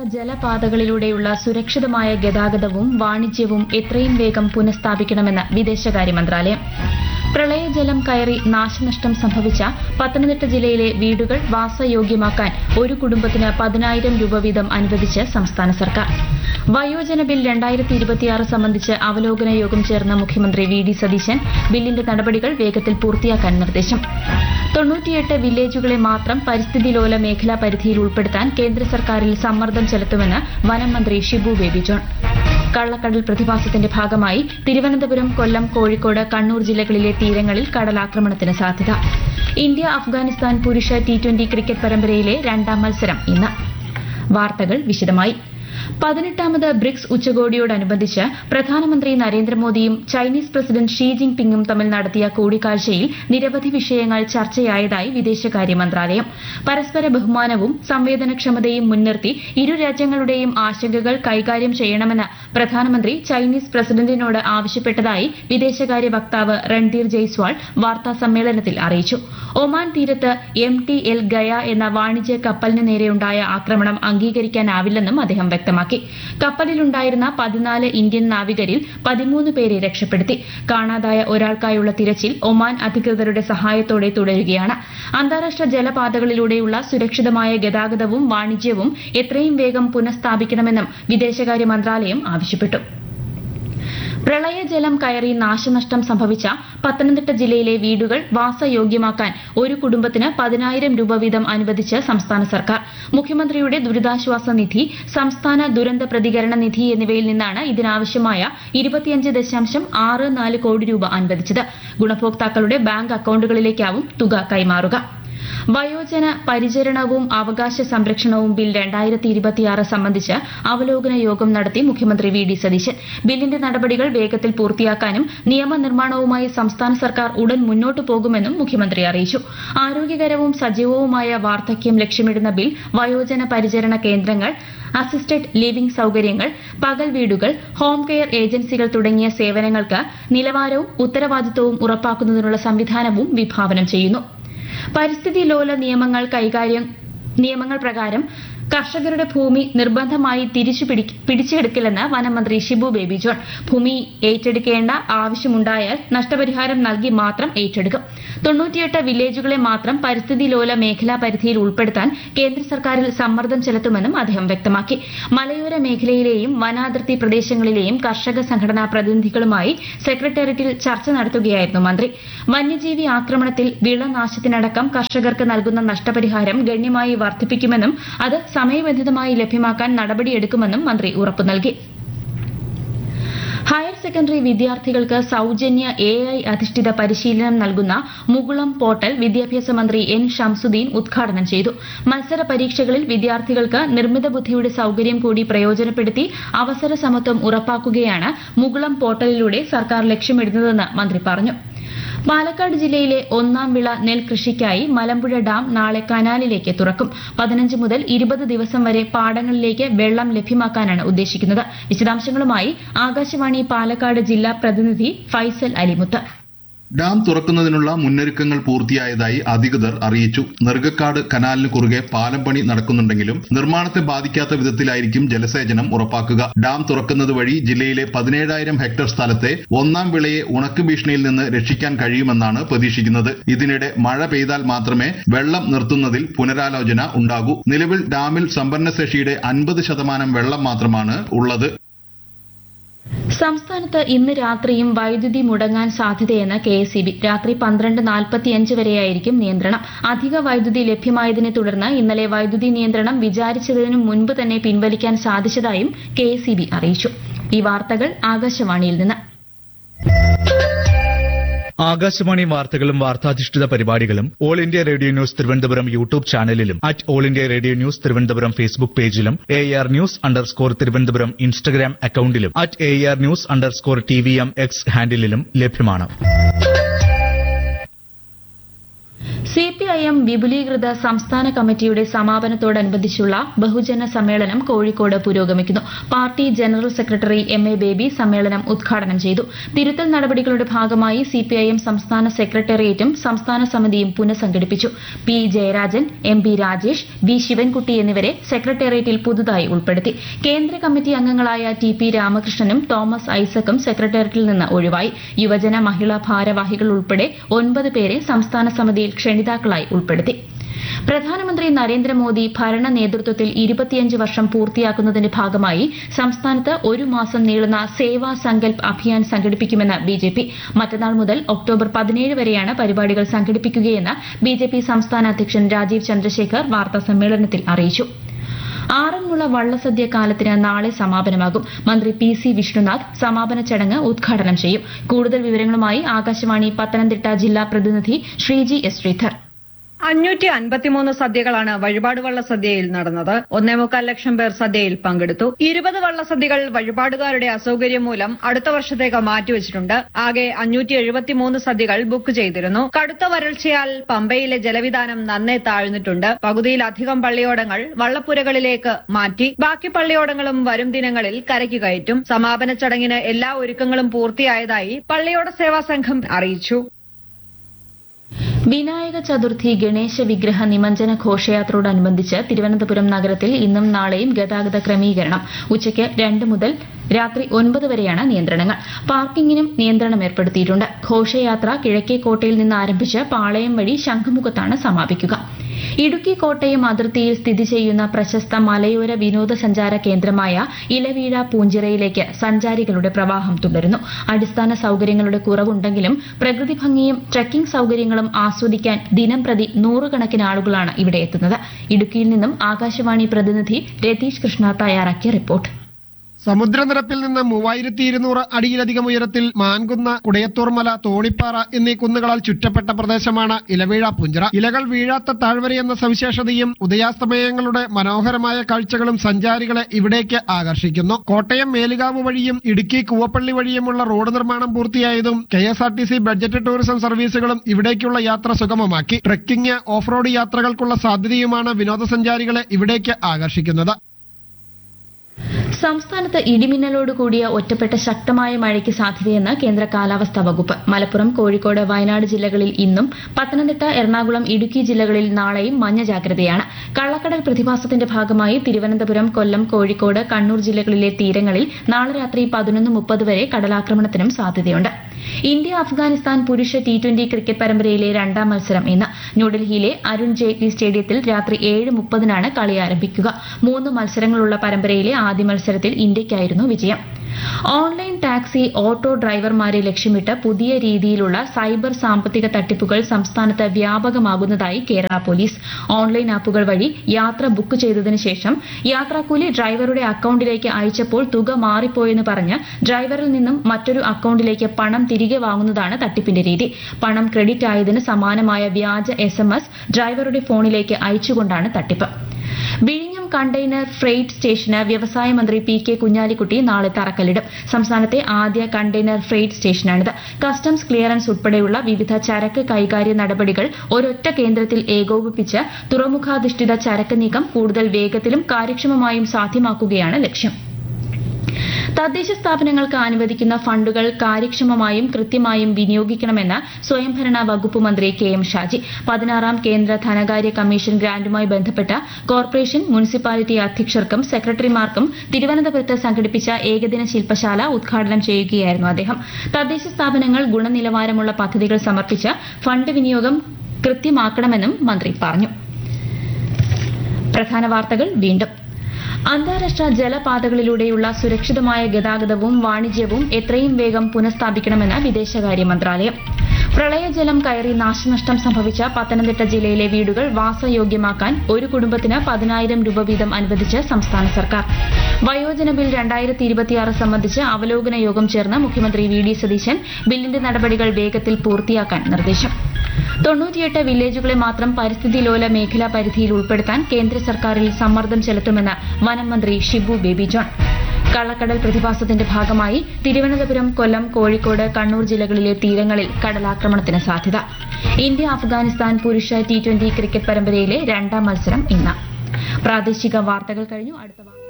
ജലപാതകളിലൂടെയുള്ള സുരക്ഷിതമായ ഗതാഗതവും വാണിജ്യവും എത്രയും വേഗം പുനഃസ്ഥാപിക്കണമെന്ന് വിദേശകാര്യ മന്ത്രാലയം പ്രളയജലം കയറി നാശനഷ്ടം സംഭവിച്ച പത്തനംതിട്ട ജില്ലയിലെ വീടുകൾ വാസയോഗ്യമാക്കാൻ ഒരു കുടുംബത്തിന് പതിനായിരം രൂപ വീതം അനുവദിച്ച് സംസ്ഥാന സർക്കാർ വയോജന ബിൽ രണ്ടായിരത്തി ഇരുപത്തിയാറ് സംബന്ധിച്ച് അവലോകന യോഗം ചേർന്ന മുഖ്യമന്ത്രി വി ഡി സതീശൻ ബില്ലിന്റെ നടപടികൾ വേഗത്തിൽ പൂർത്തിയാക്കാൻ നിർദ്ദേശം തൊണ്ണൂറ്റിയെട്ട് വില്ലേജുകളെ മാത്രം പരിസ്ഥിതി ലോല മേഖലാ പരിധിയിൽ ഉൾപ്പെടുത്താൻ കേന്ദ്ര സർക്കാരിൽ സമ്മർദ്ദം ചെലുത്തുമെന്ന് വനം മന്ത്രി ഷിബു ബേബി ജോൺ കള്ളക്കടൽ പ്രതിഭാസത്തിന്റെ ഭാഗമായി തിരുവനന്തപുരം കൊല്ലം കോഴിക്കോട് കണ്ണൂർ ജില്ലകളിലെ തീരങ്ങളിൽ കടലാക്രമണത്തിന് സാധ്യത ഇന്ത്യ അഫ്ഗാനിസ്ഥാൻ പുരുഷ ടി ട്വന്റി ക്രിക്കറ്റ് പരമ്പരയിലെ രണ്ടാം മത്സരം ഇന്ന് വാർത്തകൾ വിശദമായി പതിനെട്ടാമത് ബ്രിക്സ് ഉച്ചകോടിയോടനുബന്ധിച്ച് പ്രധാനമന്ത്രി നരേന്ദ്രമോദിയും ചൈനീസ് പ്രസിഡന്റ് ഷീ ജിങ് പിങ്ങും തമ്മിൽ നടത്തിയ കൂടിക്കാഴ്ചയിൽ നിരവധി വിഷയങ്ങൾ ചർച്ചയായതായി വിദേശകാര്യ മന്ത്രാലയം പരസ്പര ബഹുമാനവും സംവേദനക്ഷമതയും മുൻനിർത്തി ഇരു രാജ്യങ്ങളുടെയും ആശങ്കകൾ കൈകാര്യം ചെയ്യണമെന്ന് പ്രധാനമന്ത്രി ചൈനീസ് പ്രസിഡന്റിനോട് ആവശ്യപ്പെട്ടതായി വിദേശകാര്യ വക്താവ് രൺധീർ ജയ്സ്വാൾ വാർത്താ സമ്മേളനത്തിൽ അറിയിച്ചു ഒമാൻ തീരത്ത് എം ടി എൽ ഗയ എന്ന വാണിജ്യ കപ്പലിന് നേരെയുണ്ടായ ആക്രമണം അംഗീകരിക്കാനാവില്ലെന്നും അദ്ദേഹം വ്യക്തമാക്കി കപ്പലിലുണ്ടായിരുന്ന പതിനാല് ഇന്ത്യൻ നാവികരിൽ പതിമൂന്ന് പേരെ രക്ഷപ്പെടുത്തി കാണാതായ ഒരാൾക്കായുള്ള തിരച്ചിൽ ഒമാൻ അധികൃതരുടെ സഹായത്തോടെ തുടരുകയാണ് അന്താരാഷ്ട്ര ജലപാതകളിലൂടെയുള്ള സുരക്ഷിതമായ ഗതാഗതവും വാണിജ്യവും എത്രയും വേഗം പുനഃസ്ഥാപിക്കണമെന്നും വിദേശകാര്യ മന്ത്രാലയം ആവശ്യപ്പെട്ടു പ്രളയജലം കയറി നാശനഷ്ടം സംഭവിച്ച പത്തനംതിട്ട ജില്ലയിലെ വീടുകൾ വാസയോഗ്യമാക്കാൻ ഒരു കുടുംബത്തിന് പതിനായിരം രൂപ വീതം അനുവദിച്ച് സംസ്ഥാന സർക്കാർ മുഖ്യമന്ത്രിയുടെ ദുരിതാശ്വാസ നിധി സംസ്ഥാന ദുരന്ത പ്രതികരണ നിധി എന്നിവയിൽ നിന്നാണ് ഇതിനാവശ്യമായ ഇരുപത്തിയഞ്ച് ദശാംശം ആറ് നാല് കോടി രൂപ അനുവദിച്ചത് ഗുണഭോക്താക്കളുടെ ബാങ്ക് അക്കൌണ്ടുകളിലേക്കാവും തുക കൈമാറുക വയോജന പരിചരണവും അവകാശ സംരക്ഷണവും ബിൽ രണ്ടായിരത്തി ഇരുപത്തിയാറ് സംബന്ധിച്ച് അവലോകന യോഗം നടത്തി മുഖ്യമന്ത്രി വി ഡി സതീശൻ ബില്ലിന്റെ നടപടികൾ വേഗത്തിൽ പൂർത്തിയാക്കാനും നിയമനിർമ്മാണവുമായി സംസ്ഥാന സർക്കാർ ഉടൻ മുന്നോട്ടു പോകുമെന്നും മുഖ്യമന്ത്രി അറിയിച്ചു ആരോഗ്യകരവും സജീവവുമായ വാർദ്ധക്യം ലക്ഷ്യമിടുന്ന ബിൽ വയോജന പരിചരണ കേന്ദ്രങ്ങൾ അസിസ്റ്റഡ് ലിവിംഗ് സൌകര്യങ്ങൾ പകൽ വീടുകൾ ഹോം കെയർ ഏജൻസികൾ തുടങ്ങിയ സേവനങ്ങൾക്ക് നിലവാരവും ഉത്തരവാദിത്വവും ഉറപ്പാക്കുന്നതിനുള്ള സംവിധാനവും വിഭാവനം ചെയ്യുന്നു പരിസ്ഥിതി ലോല നിയമങ്ങൾ കൈകാര്യം നിയമങ്ങൾ പ്രകാരം കർഷകരുടെ ഭൂമി നിർബന്ധമായി തിരിച്ചു പിടിച്ചെടുക്കില്ലെന്ന് വനമന്ത്രി ഷിബു ബേബി ജോൺ ഭൂമി ഏറ്റെടുക്കേണ്ട ആവശ്യമുണ്ടായാൽ നഷ്ടപരിഹാരം നൽകി മാത്രം ഏറ്റെടുക്കും തൊണ്ണൂറ്റിയെട്ട് വില്ലേജുകളെ മാത്രം പരിസ്ഥിതി ലോല മേഖലാ പരിധിയിൽ ഉൾപ്പെടുത്താൻ കേന്ദ്ര സർക്കാരിൽ സമ്മർദ്ദം ചെലുത്തുമെന്നും അദ്ദേഹം വ്യക്തമാക്കി മലയോര മേഖലയിലെയും വനാതിർത്തി പ്രദേശങ്ങളിലെയും കർഷക സംഘടനാ പ്രതിനിധികളുമായി സെക്രട്ടേറിയറ്റിൽ ചർച്ച നടത്തുകയായിരുന്നു മന്ത്രി വന്യജീവി ആക്രമണത്തിൽ വിളനാശത്തിനടക്കം കർഷകർക്ക് നൽകുന്ന നഷ്ടപരിഹാരം ഗണ്യമായി വർദ്ധിപ്പിക്കുമെന്നും അത് സമയബന്ധിതമായി ലഭ്യമാക്കാൻ നടപടിയെടുക്കുമെന്നും മന്ത്രി ഉറപ്പു നൽകി ഹയർ സെക്കൻഡറി വിദ്യാർത്ഥികൾക്ക് സൌജന്യ എ ഐ അധിഷ്ഠിത പരിശീലനം നൽകുന്ന മുകുളം പോർട്ടൽ വിദ്യാഭ്യാസ മന്ത്രി എൻ ഷംസുദ്ദീൻ ഉദ്ഘാടനം ചെയ്തു മത്സര പരീക്ഷകളിൽ വിദ്യാർത്ഥികൾക്ക് നിർമ്മിത ബുദ്ധിയുടെ സൌകര്യം കൂടി പ്രയോജനപ്പെടുത്തി അവസര സമത്വം ഉറപ്പാക്കുകയാണ് മുകുളം പോർട്ടലിലൂടെ സർക്കാർ ലക്ഷ്യമിടുന്നതെന്ന് മന്ത്രി പറഞ്ഞു പാലക്കാട് ജില്ലയിലെ ഒന്നാം വിള നെൽകൃഷിക്കായി മലമ്പുഴ ഡാം നാളെ കനാലിലേക്ക് തുറക്കും പതിനഞ്ച് മുതൽ ഇരുപത് ദിവസം വരെ പാടങ്ങളിലേക്ക് വെള്ളം ലഭ്യമാക്കാനാണ് ഉദ്ദേശിക്കുന്നത് വിശദാംശങ്ങളുമായി ആകാശവാണി പാലക്കാട് ജില്ലാ പ്രതിനിധി ഫൈസൽ അലിമുത്ത് ഡാം തുറക്കുന്നതിനുള്ള മുന്നൊരുക്കങ്ങൾ പൂർത്തിയായതായി അധികൃതർ അറിയിച്ചു നെറുകക്കാട് കനാലിന് കുറുകെ പാലം പണി നടക്കുന്നുണ്ടെങ്കിലും നിർമ്മാണത്തെ ബാധിക്കാത്ത വിധത്തിലായിരിക്കും ജലസേചനം ഉറപ്പാക്കുക ഡാം തുറക്കുന്നത് വഴി ജില്ലയിലെ പതിനേഴായിരം ഹെക്ടർ സ്ഥലത്തെ ഒന്നാം വിളയെ ഉണക്ക് ഭീഷണിയിൽ നിന്ന് രക്ഷിക്കാൻ കഴിയുമെന്നാണ് പ്രതീക്ഷിക്കുന്നത് ഇതിനിടെ മഴ പെയ്താൽ മാത്രമേ വെള്ളം നിർത്തുന്നതിൽ പുനരാലോചന ഉണ്ടാകൂ നിലവിൽ ഡാമിൽ സംഭരണശേഷിയുടെ അൻപത് ശതമാനം വെള്ളം മാത്രമാണ് ഉള്ളത് സംസ്ഥാനത്ത് ഇന്ന് രാത്രിയും വൈദ്യുതി മുടങ്ങാൻ സാധ്യതയെന്ന് കെ എസ് ബി രാത്രി പന്ത്രണ്ട് നാൽപ്പത്തിയഞ്ച് വരെയായിരിക്കും നിയന്ത്രണം അധിക വൈദ്യുതി ലഭ്യമായതിനെ തുടർന്ന് ഇന്നലെ വൈദ്യുതി നിയന്ത്രണം വിചാരിച്ചതിനു മുൻപ് തന്നെ പിൻവലിക്കാൻ സാധിച്ചതായും കെ എസ് ബി അറിയിച്ചു ഈ വാർത്തകൾ ആകാശവാണിയിൽ നിന്ന് ആകാശവാണി വാർത്തകളും വാർത്താധിഷ്ഠിത പരിപാടികളും All India Radio News Thiruvananthapuram YouTube ചാനലിലും at All India Radio News Thiruvananthapuram Facebook പേജിലും A R news underscore Thiruvananthapuram Instagram അക്കൌണ്ടിലും at A R news underscore T V M X ഹാൻഡിലും ലഭ്യമാണ് സി പി സിപിഐഎം വിപുലീകൃത സംസ്ഥാന കമ്മിറ്റിയുടെ സമാപനത്തോടനുബന്ധിച്ചുള്ള ബഹുജന സമ്മേളനം കോഴിക്കോട് പുരോഗമിക്കുന്നു party general secretary M A Baby സമ്മേളനം ഉദ്ഘാടനം ചെയ്തു തിരുത്തൽ നടപടികളുടെ ഭാഗമായി സിപിഐഎം സംസ്ഥാന സെക്രട്ടേറിയറ്റും സംസ്ഥാന സമിതിയും പുനഃസംഘടിപ്പിച്ചു P Jayarajan M P Rajesh V Sivankutty എന്നിവരെ സെക്രട്ടേറിയറ്റിൽ പുതുതായി ഉൾപ്പെടുത്തി കേന്ദ്ര കമ്മിറ്റി അംഗങ്ങളായ ടി പി രാമകൃഷ്ണനും തോമസ് ഐസക്കും സെക്രട്ടേറിയറ്റിൽ നിന്ന് ഒഴിവായി യുവജന മഹിളാ ഭാരവാഹികൾ ഉൾപ്പെടെ ഒൻപത് പേരെ സംസ്ഥാന സമിതിയിൽ ക്ഷണിതാക്കളായി ഉൾപ്പെടുത്തി പ്രധാനമന്ത്രി നരേന്ദ്രമോദി ഭരണ നേതൃത്വത്തിൽ ഇരുപത്തിയഞ്ച് വർഷം പൂർത്തിയാക്കുന്നതിന്റെ ഭാഗമായി സംസ്ഥാനത്ത് ഒരു മാസം നീളുന്ന സേവാ സങ്കൽപ് അഭിയാൻ സംഘടിപ്പിക്കുമെന്ന് ബിജെപി മറ്റന്നാൾ മുതൽ ഒക്ടോബർ പതിനേഴ് വരെയാണ് പരിപാടികൾ സംഘടിപ്പിക്കുകയെന്ന് ബിജെപി സംസ്ഥാന അധ്യക്ഷൻ രാജീവ് ചന്ദ്രശേഖർ വാർത്താസമ്മേളനത്തിൽ അറിയിച്ചു ആറന്മുള വള്ളസദ്യ കാലത്തിന് നാളെ സമാപനമാകും മന്ത്രി പി സി വിഷ്ണുനാഥ് സമാപന ചടങ്ങ് ഉദ്ഘാടനം ചെയ്യും കൂടുതൽ വിവരങ്ങളുമായി ആകാശവാണി പത്തനംതിട്ട ജില്ലാ പ്രതിനിധി ശ്രീജി എസ് ശ്രീധർ അഞ്ഞൂറ്റി അൻപത്തിമൂന്ന് സദ്യകളാണ് വഴിപാട് വള്ള സദ്യയിൽ നടന്നത് ഒന്നേ മുക്കാൽ ലക്ഷം പേർ സദ്യയിൽ പങ്കെടുത്തു ഇരുപത് വള്ളസദ്യകൾ വഴിപാടുകാരുടെ അസൌകര്യം മൂലം അടുത്ത വർഷത്തേക്ക് മാറ്റിവെച്ചിട്ടുണ്ട് ആകെ അഞ്ഞൂറ്റി എഴുപത്തിമൂന്ന് സദ്യകൾ ബുക്ക് ചെയ്തിരുന്നു കടുത്ത വരൾച്ചയാൽ പമ്പയിലെ ജലവിധാനം നന്നേ താഴ്ന്നിട്ടുണ്ട് പകുതിയിലധികം പള്ളിയോടങ്ങൾ വള്ളപ്പുരകളിലേക്ക് മാറ്റി ബാക്കി പള്ളിയോടങ്ങളും വരും ദിനങ്ങളിൽ കരയ്ക്ക് കയറ്റും സമാപന ചടങ്ങിന് എല്ലാ ഒരുക്കങ്ങളും പൂർത്തിയായതായി പള്ളിയോട സേവാ സംഘം അറിയിച്ചു വിനായക ചതുർത്ഥി ഗണേശ വിഗ്രഹ നിമഞ്ജന ഘോഷയാത്രയോടനുബന്ധിച്ച് തിരുവനന്തപുരം നഗരത്തിൽ ഇന്നും നാളെയും ഗതാഗത ക്രമീകരണം ഉച്ചയ്ക്ക് രണ്ട് മുതൽ രാത്രി ഒൻപത് വരെയാണ് നിയന്ത്രണങ്ങൾ പാർക്കിങ്ങിനും നിയന്ത്രണം ഏർപ്പെടുത്തിയിട്ടുണ്ട് ഘോഷയാത്ര കിഴക്കേക്കോട്ടയിൽ നിന്ന് ആരംഭിച്ച് പാളയം വഴി ശംഖുമുഖത്താണ് സമാപിക്കുക ഇടുക്കി കോട്ടയം അതിർത്തിയിൽ സ്ഥിതി ചെയ്യുന്ന പ്രശസ്ത മലയോര വിനോദസഞ്ചാര കേന്ദ്രമായ ഇലവീഴ പൂഞ്ചിറയിലേക്ക് സഞ്ചാരികളുടെ പ്രവാഹം തുടരുന്നു അടിസ്ഥാന സൌകര്യങ്ങളുടെ കുറവുണ്ടെങ്കിലും പ്രകൃതി ഭംഗിയും ട്രക്കിംഗ് സൌകര്യങ്ങളും ആസ്വദിക്കാൻ ദിനംപ്രതി നൂറുകണക്കിന് ആളുകളാണ് ഇവിടെ എത്തുന്നത് ഇടുക്കിയിൽ നിന്നും ആകാശവാണി പ്രതിനിധി രതീഷ് കൃഷ്ണ തയ്യാറാക്കിയ റിപ്പോർട്ട് സമുദ്രനിരപ്പിൽ നിന്ന് മൂവായിരത്തി ഇരുന്നൂറ് അടിയിലധികം ഉയരത്തിൽ മാൻകുന്ന കുടയത്തൂർമല തോണിപ്പാറ എന്നീ കുന്നുകളാൽ ചുറ്റപ്പെട്ട പ്രദേശമാണ് ഇലവീഴ പുഞ്ചിറ ഇലകൾ വീഴാത്ത താഴ്വര എന്ന സവിശേഷതയും ഉദയാസ്തമയങ്ങളുടെ മനോഹരമായ കാഴ്ചകളും സഞ്ചാരികളെ ഇവിടേക്ക് ആകർഷിക്കുന്നു കോട്ടയം മേലുകാവ് വഴിയും ഇടുക്കി കൂവപ്പള്ളി വഴിയുമുള്ള റോഡ് നിർമ്മാണം പൂർത്തിയായതും K S R T C budget tourism സർവീസുകളും ഇവിടേക്കുള്ള യാത്ര സുഗമമാക്കി ട്രക്കിംഗ് ഓഫ് റോഡ് യാത്രകൾക്കുള്ള സാധ്യതയുമാണ് വിനോദസഞ്ചാരികളെ ഇവിടേക്ക് ആകർഷിക്കുന്നത് സംസ്ഥാനത്ത് ഇടിമിന്നലോട് കൂടിയ ഒറ്റപ്പെട്ട ശക്തമായ മഴയ്ക്ക് സാധ്യതയെന്ന് കേന്ദ്ര കാലാവസ്ഥാ വകുപ്പ് മലപ്പുറം കോഴിക്കോട് വയനാട് ജില്ലകളിൽ ഇന്നും പത്തനംതിട്ട എറണാകുളം ഇടുക്കി ജില്ലകളിൽ നാളെയും മഞ്ഞ ജാഗ്രതയാണ് കള്ളക്കടൽ പ്രതിഭാസത്തിന്റെ ഭാഗമായി തിരുവനന്തപുരം കൊല്ലം കോഴിക്കോട് കണ്ണൂർ ജില്ലകളിലെ തീരങ്ങളിൽ നാളെ രാത്രി പതിനൊന്ന് മുപ്പത് വരെ കടലാക്രമണത്തിനും സാധ്യതയുണ്ട് ഇന്ത്യ അഫ്ഗാനിസ്ഥാൻ പുരുഷ ടി ട്വന്റി ക്രിക്കറ്റ് പരമ്പരയിലെ രണ്ടാം മത്സരം ഇന്ന് ന്യൂഡൽഹിയിലെ അരുൺ ജെയ്റ്റ്ലി സ്റ്റേഡിയത്തിൽ രാത്രി ഏഴ് മുപ്പതിനാണ് കളി ആരംഭിക്കുക മൂന്ന് മത്സരങ്ങളുള്ള പരമ്പരയിലെ ആദ്യ മത്സരത്തിൽ ഇന്ത്യയ്ക്കായിരുന്നു വിജയം ഓൺലൈൻ ടാക്സി ഓട്ടോ ഡ്രൈവർമാരെ ലക്ഷ്യമിട്ട് പുതിയ രീതിയിലുള്ള സൈബർ സാമ്പത്തിക തട്ടിപ്പുകൾ സംസ്ഥാനത്ത് വ്യാപകമാകുന്നതായി കേരള പോലീസ് ഓൺലൈൻ ആപ്പുകൾ വഴി യാത്ര ബുക്ക് ചെയ്തതിനു ശേഷം യാത്രാക്കൂലി ഡ്രൈവറുടെ അക്കൌണ്ടിലേക്ക് അയച്ചപ്പോൾ തുക മാറിപ്പോയെന്ന് പറഞ്ഞ് ഡ്രൈവറിൽ നിന്നും മറ്റൊരു അക്കൌണ്ടിലേക്ക് പണം തിരികെ വാങ്ങുന്നതാണ് തട്ടിപ്പിന്റെ രീതി പണം ക്രെഡിറ്റ് ആയതിന് സമാനമായ വ്യാജ എസ് ഡ്രൈവറുടെ ഫോണിലേക്ക് അയച്ചുകൊണ്ടാണ് തട്ടിപ്പ് വിഴിഞ്ഞം കണ്ടെയ്നർ ഫ്രൈറ്റ് സ്റ്റേഷന് വ്യവസായ മന്ത്രി പി കെ കുഞ്ഞാലിക്കുട്ടി നാളെ തറക്കല്ലിടും സംസ്ഥാനത്തെ ആദ്യ കണ്ടെയ്നർ ഫ്രൈറ്റ് സ്റ്റേഷനാണിത് കസ്റ്റംസ് ക്ലിയറൻസ് ഉൾപ്പെടെയുള്ള വിവിധ ചരക്ക് കൈകാര്യ നടപടികൾ ഒരൊറ്റ കേന്ദ്രത്തിൽ ഏകോപിപ്പിച്ച് തുറമുഖാധിഷ്ഠിത ചരക്ക് നീക്കം കൂടുതൽ വേഗത്തിലും കാര്യക്ഷമമായും സാധ്യമാക്കുകയാണ് ലക്ഷ്യം തദ്ദേശ സ്ഥാപനങ്ങൾക്ക് അനുവദിക്കുന്ന ഫണ്ടുകൾ കാര്യക്ഷമമായും കൃത്യമായും വിനിയോഗിക്കണമെന്ന് സ്വയംഭരണ വകുപ്പ് മന്ത്രി കെ എം ഷാജി പതിനാറാം കേന്ദ്ര ധനകാര്യ കമ്മീഷൻ ഗ്രാന്റുമായി ബന്ധപ്പെട്ട കോർപ്പറേഷൻ മുനിസിപ്പാലിറ്റി അധ്യക്ഷർക്കും സെക്രട്ടറിമാർക്കും തിരുവനന്തപുരത്ത് സംഘടിപ്പിച്ച ഏകദിന ശില്പശാല ഉദ്ഘാടനം ചെയ്യുകയായിരുന്നു അദ്ദേഹം തദ്ദേശ സ്ഥാപനങ്ങൾ ഗുണനിലവാരമുള്ള പദ്ധതികൾ സമർപ്പിച്ച് ഫണ്ട് വിനിയോഗം കൃത്യമാക്കണമെന്നും മന്ത്രി പറഞ്ഞു പ്രധാന വാർത്തകൾ വീണ്ടും അന്താരാഷ്ട്ര ജലപാതകളിലൂടെയുള്ള സുരക്ഷിതമായ ഗതാഗതവും വാണിജ്യവും എത്രയും വേഗം പുനഃസ്ഥാപിക്കണമെന്ന് വിദേശകാര്യ മന്ത്രാലയം പ്രളയജലം കയറി നാശനഷ്ടം സംഭവിച്ച പത്തനംതിട്ട ജില്ലയിലെ വീടുകൾ വാസയോഗ്യമാക്കാൻ ഒരു കുടുംബത്തിന് പതിനായിരം രൂപ വീതം അനുവദിച്ച് സംസ്ഥാന സർക്കാർ വയോജന ബിൽ രണ്ടായിരത്തി ഇരുപത്തിയാറ് സംബന്ധിച്ച് അവലോകന യോഗം ചേർന്ന് മുഖ്യമന്ത്രി വി ഡി സതീശൻ ബില്ലിന്റെ നടപടികൾ വേഗത്തിൽ പൂർത്തിയാക്കാൻ നിർദ്ദേശം തൊണ്ണൂറ്റിയെട്ട് വില്ലേജുകളെ മാത്രം പരിസ്ഥിതി ലോല മേഖലാ പരിധിയിൽ ഉൾപ്പെടുത്താൻ കേന്ദ്ര സർക്കാരിൽ സമ്മർദ്ദം ചെലുത്തുമെന്ന് വനം മന്ത്രി ഷിബു ബേബി ജോൺ കള്ളക്കടൽ പ്രതിഭാസത്തിന്റെ ഭാഗമായി തിരുവനന്തപുരം കൊല്ലം കോഴിക്കോട് കണ്ണൂർ ജില്ലകളിലെ തീരങ്ങളിൽ കടലാക്രമണത്തിന് സാധ്യത ഇന്ത്യ അഫ്ഗാനിസ്ഥാൻ പുരുഷ ടി ട്വന്റി ക്രിക്കറ്റ് പരമ്പരയിലെ രണ്ടാം മത്സരം ഇന്ന് പ്രാദേശിക വാർത്തകൾ കഴിഞ്ഞു അടുത്ത വാർത്ത